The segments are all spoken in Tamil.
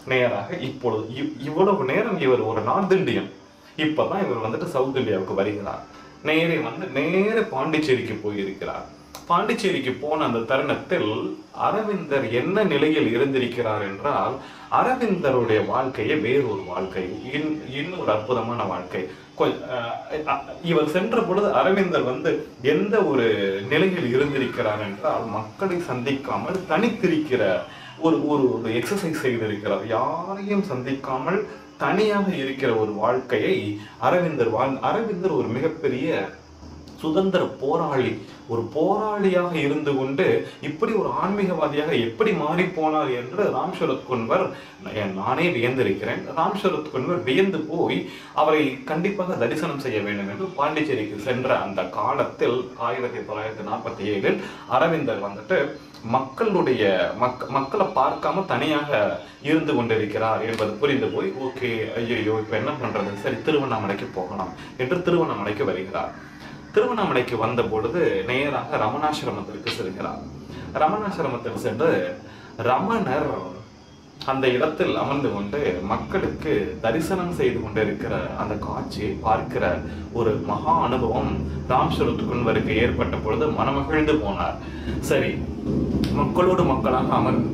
நேராக இப்பொழுது இவ்- இவ்வளவு நேரம் இவர் ஒரு நார்த் இந்தியன் இப்பதான் இவர் வந்துட்டு சவுத் இந்தியாவுக்கு வருகிறார் நேரே வந்து நேரே பாண்டிச்சேரிக்கு போயிருக்கிறார் பாண்டிச்சேரிக்கு போன அந்த தருணத்தில் அரவிந்தர் என்ன நிலையில் இருந்திருக்கிறார் என்றால் அரவிந்தருடைய வாழ்க்கையே வேறொரு வாழ்க்கை இன் இன்னொரு அற்புதமான வாழ்க்கை கொ- அஹ் அஹ் இவர் சென்ற பொழுது அரவிந்தர் வந்து எந்த ஒரு நிலையில் இருந்திருக்கிறார் என்றால் மக்களை சந்திக்காமல் தனித்திருக்கிற ஒரு ஒரு ஒரு எக்ஸசைஸ் செய்திருக்கிறார் யாரையும் சந்திக்காமல் தனியாக இருக்கிற ஒரு வாழ்க்கையை அரவிந்தர் வாழ் அரவிந்தர் ஒரு மிகப்பெரிய சுதந்திர போராளி ஒரு போராளியாக இருந்து கொண்டு இப்படி ஒரு ஆன்மீகவாதியாக எப்படி மாறி போனார் என்று ராம் சரத் குன்வர் நான் நானே வியந்திருக்கிறேன் ராம் சரத் குன்வர் வியந்து போய் அவரை கண்டிப்பாக தரிசனம் செய்ய வேண்டும் என்று பாண்டிச்சேரிக்கு சென்ற அந்த காலத்தில் ஆயிரத்தி தொள்ளாயிரத்தி நாற்பத்தி ஏழில் அரவிந்தர் வந்துட்டு மக்களுடைய மக் மக்களை பார்க்காம தனியாக இருந்து கொண்டிருக்கிறார் என்பது புரிந்து போய் ஓகே ஐயோ இப்ப என்ன பண்றது சரி திருவண்ணாமலைக்கு போகலாம் என்று திருவண்ணாமலைக்கு வருகிறார் திருவண்ணாமலைக்கு வந்த பொழுது நேராக ரமணாசிரமத்திற்கு செல்கிறார் ரமணாசிரமத்தில் சென்று ரமணர் அந்த இடத்தில் அமர்ந்து கொண்டு மக்களுக்கு தரிசனம் செய்து கொண்டிருக்கிற அந்த காட்சியை பார்க்கிற ஒரு மகா அனுபவம் ராம் குன்வருக்கு ஏற்பட்ட பொழுது மனமகிழ்ந்து போனார் சரி மக்களோடு மக்களாக அமர்ந்து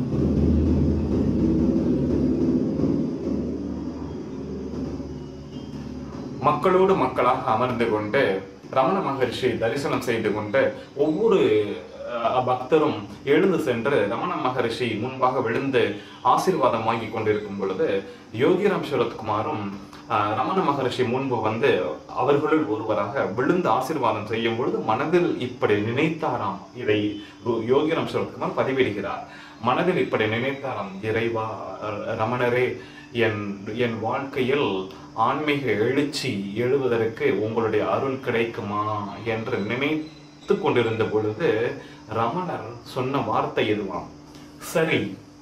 மக்களோடு மக்களாக அமர்ந்து கொண்டு ரமண மகர்ஷி தரிசனம் செய்து கொண்டு ஒவ்வொரு அஹ், பக்தரும் எழுந்து சென்று ரமண மகர்ஷி முன்பாக விழுந்து ஆசீர்வாதம் வாங்கி கொண்டிருக்கும் பொழுது யோகிராம் சரத்குமாரும் அஹ், ரமண மகர்ஷி முன்பு வந்து அவர்களுள் ஒருவராக விழுந்து ஆசீர்வாதம் செய்யும் பொழுது மனதில் இப்படி நினைத்தாராம் இதை யோ- யோகிராம் சரத்குமார் பதிவிடுகிறார் மனதில் இப்படி நினைத்தாராம் இறைவா அஹ், ரமணரே என் என் வாழ்க்கையில் ஆன்மீக எழுச்சி எழுவதற்கு உங்களுடைய அருள் கிடைக்குமா என்று நினைத்து கொண்டிருந்த பொழுது ரமணர் சொன்ன வார்த்தை எதுவாம் சரி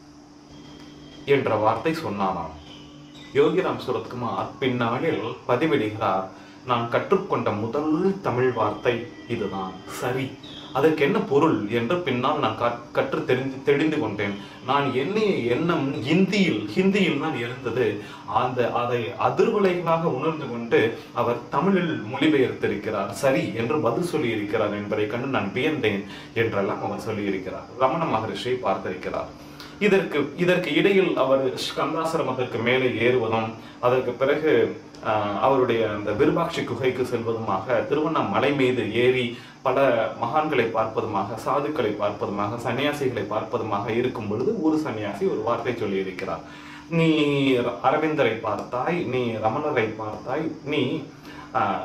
என்ற வார்த்தை சொன்னாராம் யோகிராம் சுரத்குமார் பின்னாளில் பதிவிடுகிறார் நான் கற்றுக்கொண்ட முதல் தமிழ் வார்த்தை இதுதான் சரி அதற்கு என்ன பொருள் என்று பின்னால் நான் கற்- கற்று தெரிந்து தெரிந்து கொண்டேன் நான் எண்ணிய எண்ணம் இந்தியில் ஹிந்தியில் தான் இருந்தது அந்த அதை அதிர்வலைகளாக உணர்ந்து கொண்டு அவர் தமிழில் மொழிபெயர்த்திருக்கிறார் சரி என்று பதில் சொல்லி இருக்கிறார் என்பதை கண்டு நான் வியந்தேன் என்றெல்லாம் அவர் சொல்லியிருக்கிறார் ரமண மகரிஷியை பார்த்திருக்கிறார் இதற்கு இதற்கு இடையில் அவர் ஸ்கந்தாசிரமத்திற்கு மேலே ஏறுவதும் அதற்கு பிறகு ஆஹ், அவருடைய அந்த விருபாட்சி குகைக்கு செல்வதுமாக திருவண்ணாமலை மீது ஏறி பல மகான்களை பார்ப்பதுமாக சாதுக்களை பார்ப்பதுமாக சன்னியாசிகளை பார்ப்பதுமாக இருக்கும் பொழுது ஒரு சன்னியாசி ஒரு வார்த்தை சொல்லியிருக்கிறார் நீ அரவிந்தரை பார்த்தாய் நீ ரமணரை பார்த்தாய் நீ ஆஹ்,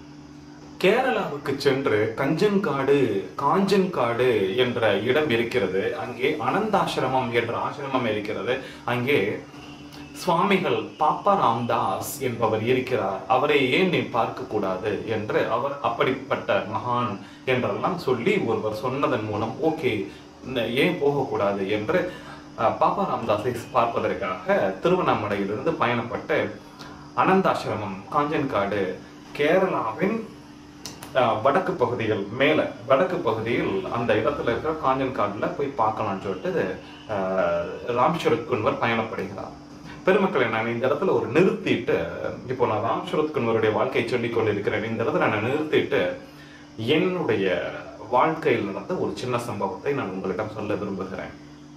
கேரளாவுக்கு சென்று கஞ்சன்காடு காஞ்சன்காடு என்ற இடம் இருக்கிறது அங்கே அனந்தாசிரமம் என்ற ஆசிரமம் இருக்கிறது அங்கே சுவாமிகள் பாப்பா ராம்தாஸ் என்பவர் இருக்கிறார் அவரை ஏன் நீ பார்க்க கூடாது என்று அவர் அப்படிப்பட்ட மகான் என்றெல்லாம் சொல்லி ஒருவர் சொன்னதன் மூலம் ஓகே ஏன் போகக்கூடாது என்று அஹ், பாப்பா ராம்தாஸை பார்ப்பதற்காக திருவண்ணாமலையிலிருந்து பயணப்பட்டு அனந்தாசிரமம் காஞ்சன்காடு கேரளாவின் அஹ், வடக்கு பகுதிகள் மேல வடக்கு பகுதியில் அந்த இடத்துல இருக்கிற காஞ்சன்காடுல போய் பார்க்கலாம்னு சொல்லிட்டு அஹ், ராம்சரத் குன்வர் பயணப்படுகிறார் பெருமக்களை நான் இந்த இடத்துல ஒரு நிறுத்திட்டு இப்போ நான் ராம்சரத் குன்வருடைய வாழ்க்கையை சொல்லிக் கொண்டிருக்கிறேன் இந்த இடத்துல நான் நிறுத்திட்டு என்னுடைய வாழ்க்கையில் நடந்த ஒரு சின்ன சம்பவத்தை நான் உங்களிடம் சொல்ல விரும்புகிறேன்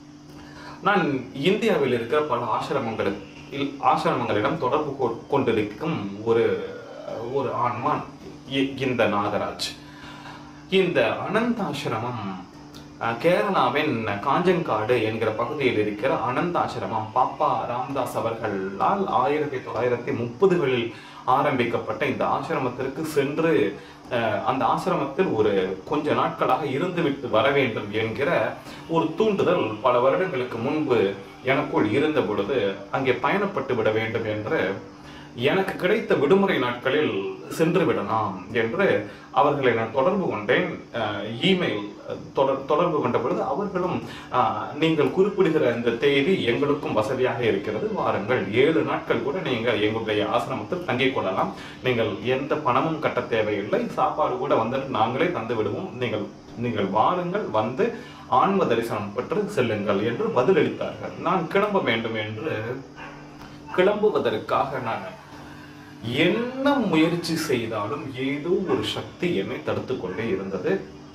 நான் இந்தியாவில் இருக்கிற பல ஆசிரமங்களுக்கு ஆசிரமங்களிடம் தொடர்பு கொ- கொண்டிருக்கும் ஒரு ஒரு ஆன்மான் இ- இந்த நாகராஜ் இந்த அனந்தாசிரமம் அஹ், கேரளாவின் காஞ்சன்காடு என்கிற பகுதியில் இருக்கிற அனந்தாசிரமம் பாப்பா ராம்தாஸ் அவர்களால் ஆயிரத்தி தொள்ளாயிரத்தி முப்பதுகளில் ஆரம்பிக்கப்பட்ட இந்த ஆசிரமத்திற்கு சென்று அஹ், அந்த ஆசிரமத்தில் ஒரு கொஞ்ச நாட்களாக இருந்துவிட்டு வர வேண்டும் என்கிற ஒரு தூண்டுதல் பல வருடங்களுக்கு முன்பு எனக்குள் இருந்த பொழுது அங்கே பயணப்பட்டு விட வேண்டும் என்று எனக்கு கிடைத்த விடுமுறை நாட்களில் சென்று விடலாம் என்று அவர்களை நான் தொடர்பு கொண்டேன் அஹ், இமெயில் தொடர் தொடர்பு கொண்ட பொழுது அவர்களும் அஹ், நீங்கள் குறிப்பிடுகிற இந்த தேதி எங்களுக்கும் வசதியாக இருக்கிறது வாருங்கள் ஏழு நாட்கள் கூட நீங்கள் எங்களுடைய ஆசிரமத்தில் தங்கிக் கொள்ளலாம் நீங்கள் எந்த பணமும் கட்ட தேவையில்லை சாப்பாடு கூட வந்து நாங்களே தந்து விடுவோம் நீங்கள் நீங்கள் வாருங்கள் வந்து ஆன்ம தரிசனம் பெற்று செல்லுங்கள் என்று பதிலளித்தார்கள் நான் கிளம்ப வேண்டும் என்று கிளம்புவதற்காக நான் என்ன முயற்சி செய்தாலும் ஏதோ ஒரு சக்தி என்னை தடுத்து கொண்டே இருந்தது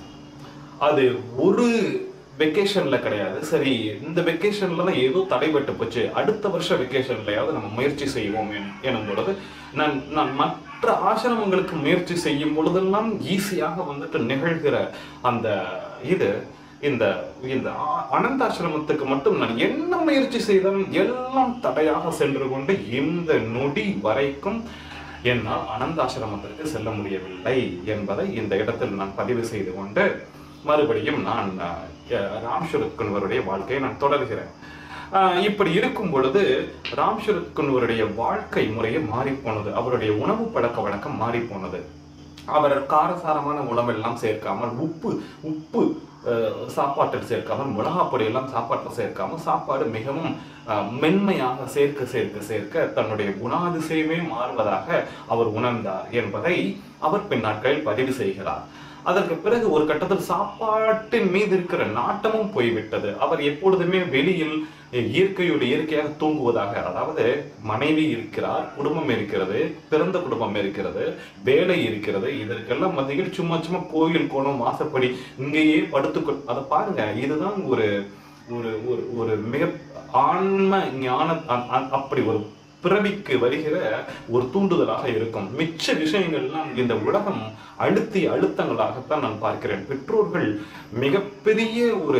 அது ஒரு வெக்கேஷன்ல கிடையாது சரி இந்த வெக்கேஷன்ல தான் ஏதோ தடைபட்டு போச்சு அடுத்த வருஷ வெக்கேஷன்லயாவது நம்ம முயற்சி செய்வோம் என்- எனும் பொழுது நான் நான் மற்ற ஆசிரமங்களுக்கு முயற்சி செய்யும் பொழுதெல்லாம் ஈஸியாக வந்துட்டு நிகழ்கிற அந்த இது இந்த இந்த ஆ- அனந்தாசிரமத்துக்கு மட்டும் நான் என்ன முயற்சி செய்தாலும் எல்லாம் தடையாக சென்று கொண்டு இந்த நொடி வரைக்கும் என்னால் அனந்தாசிரமத்திற்கு செல்ல முடியவில்லை என்பதை இந்த இடத்தில் நான் பதிவு செய்து கொண்டு மறுபடியும் நான் அஹ், ராம் சரத் குன்வருடைய வாழ்க்கையை நான் தொடர்கிறேன் அஹ், இப்படி இருக்கும் பொழுது ராம் சரத் குன்வருடைய வாழ்க்கை முறையே மாறி போனது அவருடைய உணவு பழக்க வழக்கம் மாறி போனது அவர் காரசாரமான உணவெல்லாம் சேர்க்காமல் உப்பு உப்பு அஹ், சாப்பாட்டில் சேர்க்காமல் மிளகாப்பொடி எல்லாம் சாப்பாட்டில் சேர்க்காமல் சாப்பாடு மிகவும் அஹ், மென்மையாக சேர்க்க சேர்க்க சேர்க்க தன்னுடைய குணாதிசயமே மாறுவதாக அவர் உணர்ந்தார் என்பதை அவர் பின் நாட்களில் பதிவு செய்கிறார் அதற்கு பிறகு ஒரு கட்டத்தில் சாப்பாட்டின் மீது இருக்கிற நாட்டமும் போய்விட்டது அவர் எப்பொழுதுமே வெளியில் இயற்கையோடு இயற்கையாக தூங்குவதாக அதாவது மனைவி இருக்கிறார் குடும்பம் இருக்கிறது பிறந்த குடும்பம் இருக்கிறது வேலை இருக்கிறது இதற்கெல்லாம் மத்தியில் சும்மா சும்மா கோயில் கோணம் வாசப்படி இங்கேயே படுத்துக்கொள் அதை பாருங்க இதுதான் ஒரு ஒரு ஒரு ஒரு மிக ஆன்ம ஞான அ- அ- அப்படி ஒரு பிறவிக்கு வருகிற ஒரு தூண்டுதலாக இருக்கும் மிச்ச விஷயங்கள்லாம் இந்த உலகம் அழுத்திய அழுத்தங்களாகத்தான் நான் பார்க்கிறேன் பெற்றோர்கள் மிகப்பெரிய ஒரு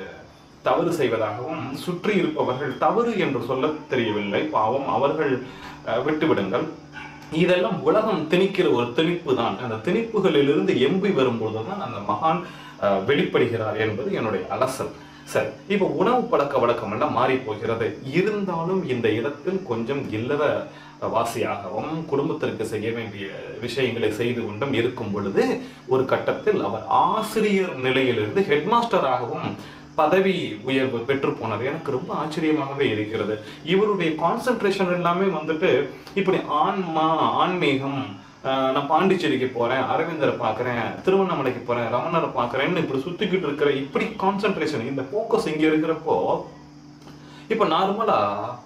தவறு செய்வதாகவும் சுற்றி இருப்பவர்கள் தவறு என்று சொல்ல தெரியவில்லை பாவம் அவர்கள் அஹ், விட்டுவிடுங்கள் இதெல்லாம் உலகம் திணிக்கிற ஒரு திணிப்பு தான் அந்த திணிப்புகளிலிருந்து எம்பி வரும்போதுதான் அந்த மகான் அஹ், வெளிப்படுகிறார் என்பது என்னுடைய அலசல் சரி இப்ப உணவு பழக்க வழக்கம் எல்லாம் மாறி போகிறது இருந்தாலும் இந்த இடத்தில் கொஞ்சம் இல்லற வாசியாகவும் குடும்பத்திற்கு செய்ய வேண்டிய விஷயங்களை செய்து கொண்டும் இருக்கும் பொழுது ஒரு கட்டத்தில் அவர் ஆசிரியர் நிலையிலிருந்து ஹெட்மாஸ்டராகவும் பதவி உயர்வு பெற்று போனார் எனக்கு ரொம்ப ஆச்சரியமாகவே இருக்கிறது இவருடைய கான்சென்ட்ரேஷன் எல்லாமே வந்துட்டு இப்படி ஆன்மா ஆன்மீகம் ஆஹ் நான் பாண்டிச்சேரிக்கு போறேன் அரவிந்தரை பார்க்கறேன் திருவண்ணாமலைக்கு போறேன் ரமணரை பார்க்கறேன்னு இப்படி சுத்திக்கிட்டு இருக்கிற இப்படி கான்சென்ட்ரேஷன் இந்த ஃபோக்கஸ் இங்க இருக்கிறப்போ இப்போ நார்மலா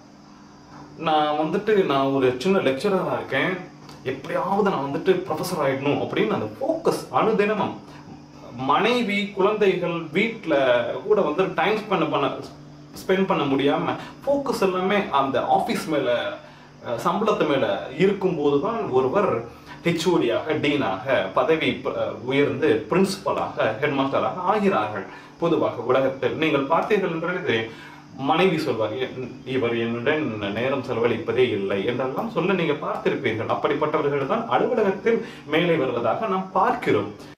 நான் வந்துட்டு நான் ஒரு சின்ன லெக்சரரா இருக்கேன் எப்படியாவது நான் வந்துட்டு ப்ரொஃபஸர் ஆயிடணும் அப்படின்னு அந்த ஃபோக்கஸ் அனுதினமும் மனைவி குழந்தைகள் வீட்ல கூட வந்து டைம் ஸ்பெண்ட் பண்ண ஸ்பெண்ட் பண்ண முடியாம ஃபோக்கஸ் எல்லாமே அந்த ஆபீஸ் மேல அஹ், சம்பளத்து மேல இருக்கும்போது தான் ஒருவர் ஹெச்ஓடியாக டீனாக பதவி ப- உயர்ந்து பிரின்சிபலாக ஹெட்மாஸ்டராக ஆகிறார்கள் பொதுவாக உலகத்தில் நீங்கள் பார்த்தீர்கள் என்றாலே தெரியும் மனைவி சொல்வார் "என்- இவர் என்னுடன் நேரம் செலவழிப்பதே இல்லை என்றெல்லாம் சொல்ல நீங்க பார்த்திருப்பீர்கள் அப்படிப்பட்டவர்கள் தான் அலுவலகத்தில் மேலே வருவதாக நாம் பார்க்கிறோம்